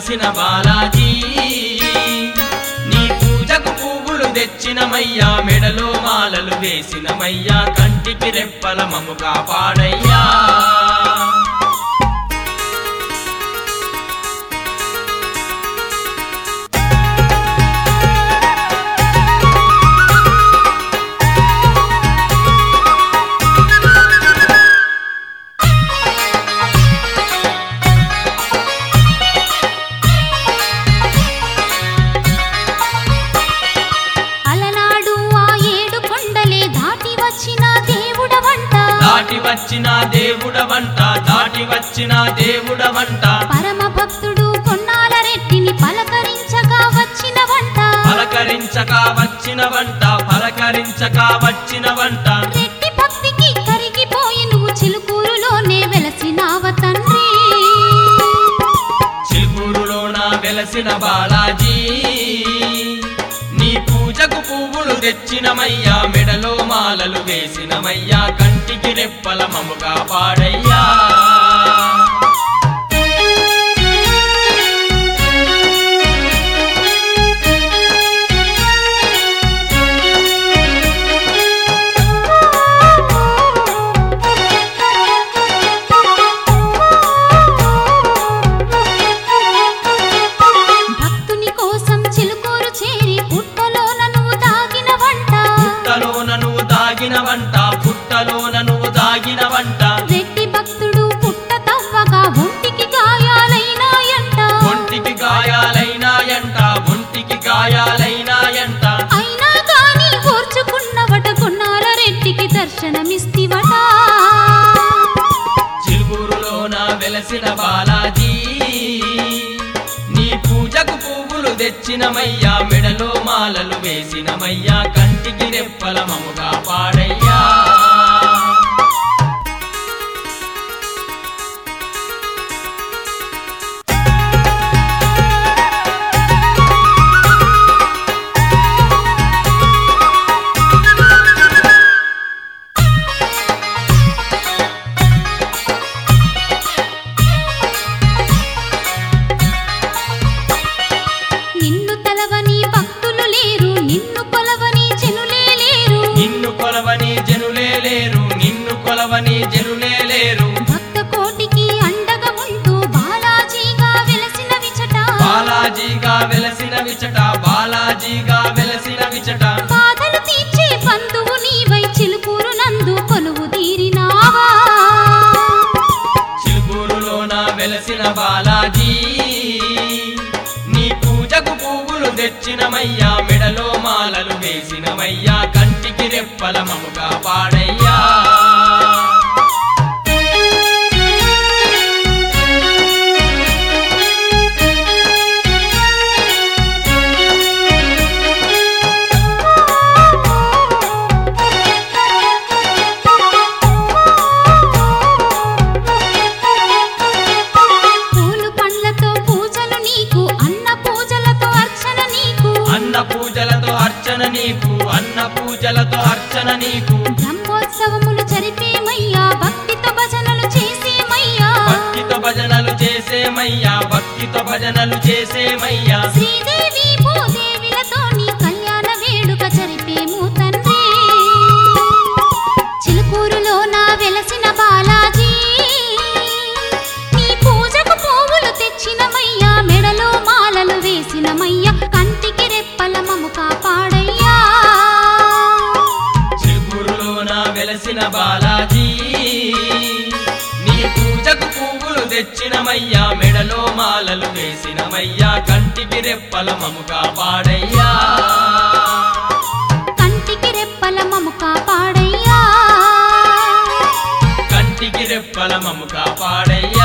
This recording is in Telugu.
వెలసిన బాలాజీ నీ పూజకు పువ్వులు తెచ్చినమయ్యా మెడలో మాలలు వేసినమయ్యా కంటికి రెప్పల మము కాపాడయ్యా అలనాడు ఆ ఏడు కొండలే దాటి వచ్చిన దేవుడవంట దాటి వచ్చిన దేవుడవంట దాటి వచ్చిన దేవుడవంట పరమ భక్తుడు కొన్నాల రెడ్డిని పలకరించగా వచ్చినవంట పలకరించక వచ్చిన వంట పలకరించక వచ్చిన వంట రెడ్డి భక్తికి కరిగిపోయి నువ్వు చిలుకూరులోనే వెలసినావ తండ్రి చిలుకూరులోన వెలసిన బాలాజీ నీ పూజకు పువ్వులు తెచ్చినమయ్యా మెడలో మాలలు వేసినమయ్యా కంటికి రెప్పల మము కాపాడయ్యా భక్తుని కోసం చిలుకూరు చేరి పుట్టలోన నువ్వు దాగిన వంట పుట్టలోన నువ్వు దాగిన వంట పుట్టలోన నువ్వు దాగిన వంట రెడ్డి భక్తుడు పుట్ట తవ్వగా ఒంటికి గాయాలైనాయంట ఒంటికి గాయాలైనాయంట ఒంటికి గాయాలైనాయంట అయినా కాని ఓర్చుకున్నవట కొన్నాల రెడ్డికి దర్శనమిస్తివట చిలుకూరులోన వెలసిన బాలాజీ నీ పూజకు పువ్వులు తెచ్చినమయ్యా మెడలో మాలలు వేసినమయ్యా కంటికి రెప్పల మము కాపాడయ్యా నిన్ను తలవని భక్తులు లేరు నిన్ను కొలవని జనులే లేరు నిన్ను కొలవని జనులే లేరు నిన్ను కొలవని జనులే లేరు భక్త కోటికి అండగా ఉంటూ బాలాజీగా వెలసిన విచట బాలాజీగా వెలసిన విచట బాలాజీగా వెలసిన విచట బాధలు తీర్చే బంధువు నీవై చిలుకూరు నందు కొలువు తీరినావా చిలుకూరులోన వెలసిన బాలాజీ నీ పూజకు పువ్వులు తెచ్చినమయ్యా మెడలో మాలలు వేసినమయ్యా కంటికి రెప్పల మము కాపాడయ్యా పూలు పండ్లతో పూజలు నీకు అన్న పూజలతో అర్చన నీకు అన్న పూజలతో అర్చన నీకు అన్న పూజలతో అర్చన నీకు బ్రహ్మోత్సవములు జరిపేమయ్యా భక్తితో భజనలు చేసేమయ్యా భక్తితో భజనలు చేసేమయ్యా భక్తితో భజనలు చేసేమయ్యా శ్రీదేవి భూదేవిలతో నీ కళ్యాణ వేడుక జరిపేము తండ్రి చిలుకూరులో నా వెలసిన బాలాజీ నీ పూజకు పువ్వులు తెచ్చినమయ్యా మెడలో మాలలు వేసినమయ్యా కంటికి రెప్పల మము కాపాడయ్యా చిగురులోన వెలసిన బాలాజీ నీ పూజకు పువ్వులు తెచ్చినమయ్యా మెడలో మాలలు వేసినమయ్యా కంటికి రెప్పల మము కాపాడయ్యా కంటికి రెప్పల మము కాపాడయ్యా కంటికి రెప్పల మము కాపాడయ్యా